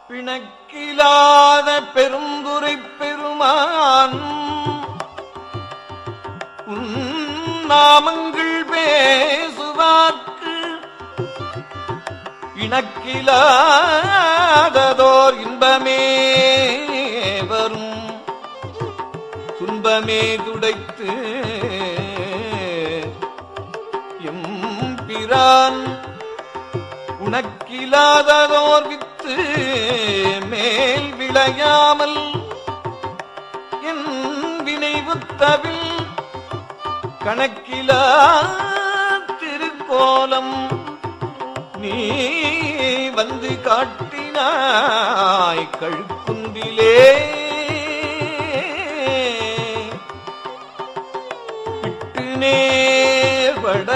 பிணக்கிலாத பெருந்துரை பெருமான் உன் நாமங்கள் பேசுவார்க்கு இணக்கிலாததோர் இன்பமே வரும் துன்பமே துடைத்து எம்பிரான் உனக்கிலாததோர் வித்து மேல் விளையாமல் என் வினைவுத்தவில் கணக்கிலா திருக்கோலம் நீ வந்து காட்டினாய் கழுக்குந்திலே விட்டு நேர்பட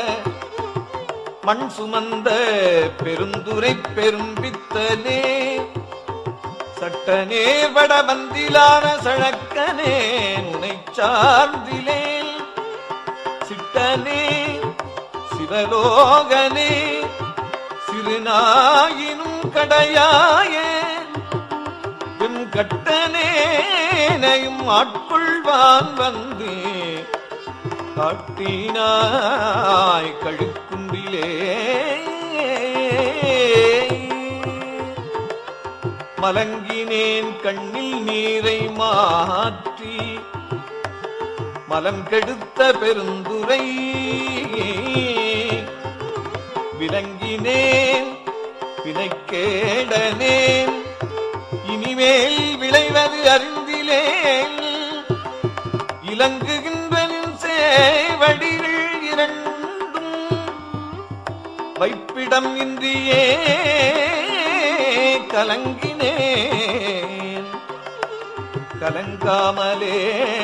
மண் சுமந்த பெருந்துரை பெரும்பித்தனே சட்ட நேர்பட வந்திலான சழக்கனே உனை சார்ந்திலேன் சிட்டனே சிவலோகனே சிறுநாயினும் கடையாயே எம் கட்டனேனையும் ஆட்கொள்வான் வந்து காட்டினாய் கழுக்குண்டிலே மலங்கினேன் கண்ணில் நீரை மாற்றி மலம் கெடுத்த பெருந்துரை விலங்கினேன் வினைக்கேடனேன் இனிமேல் விளைவது அறிந்திலேன் இலங்குகின்றனின் சேவடிகள் இரண்டும் வைப்பிடம் இன்றியே கலங்கினேன் கலங்காமலே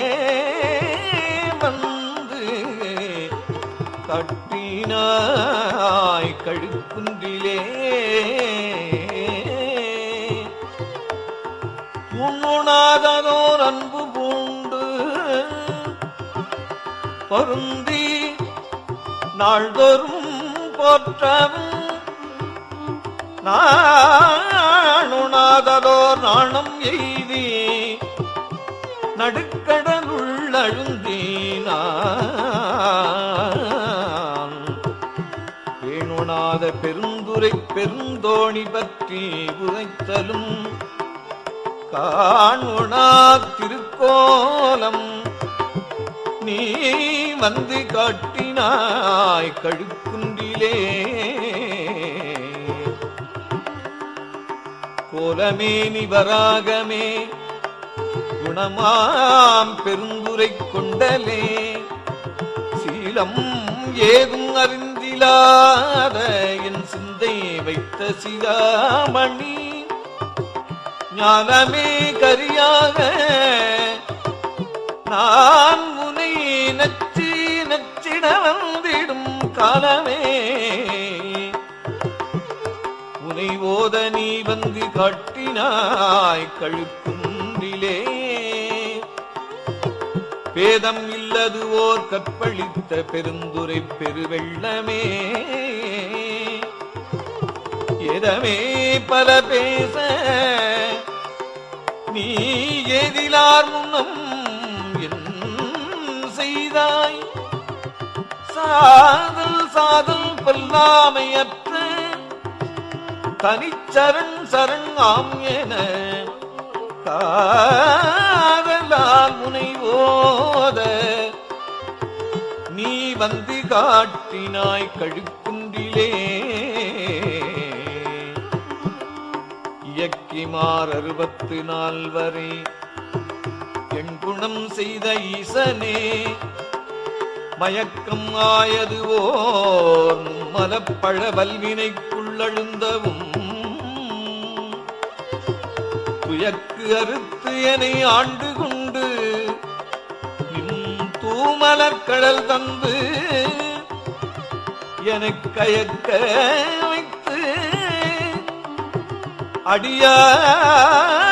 வந்து கட்டினாய் கழுக்குன்றிலே உண்ணுணாததோர் அன்பு பூண்டு பொருந்தி நாள்தோறும் போற்றவும் நாணுணாததோர் நாணம் எய்தி நடுக்கடலுள் அழுந்தினான் வேணுணாத பெருந்துரை பெருந்தோணி பற்றி உரைத்தலும் காணுணா திருக்கோலம் நீ வந்து காட்டினாய் கழுக்குன்றிலே கோலமே நிவராகமே குணமாம் பெருந்துரை கொண்டலே சீலம் ஏதும் அறிந்திலாத என் சிந்தை வைத்த சிகாமணி ஞானமே கரியாக நான் முனை நச்சி நச்சிட வந்திடும் காலமே உனை ஓத நீ வந்து காட்டினாய் கழுக்குன்றிலே பேதம் இல்லது ஓர் கற்பழித்த பெருந்துரை பெருவெள்ளமே எதமே பல பேச நீ ஏதிலார் முன்னம் என் செய்தாய் சாதல் சாதல் பல்லாமையற்ற தனிச்சரண் சரண் ஆம் என காதலால் முனை ஓத நீ வந்து காட்டினாய் கழுக்குன்றிலே இயக்கிமார் அறுபத்து நால்வரே என் குணம் செய்த ஈசனே மயக்கம் ஆயது ஓர் மலப்பழ வல்வினைக்குள்ளழுந்தவும் துயக்கு அறுத்து என்னை ஆண்டு கொண்டு நின் தூமலர் கடல் தந்து எனக் கயக்க வைத்து அடியார்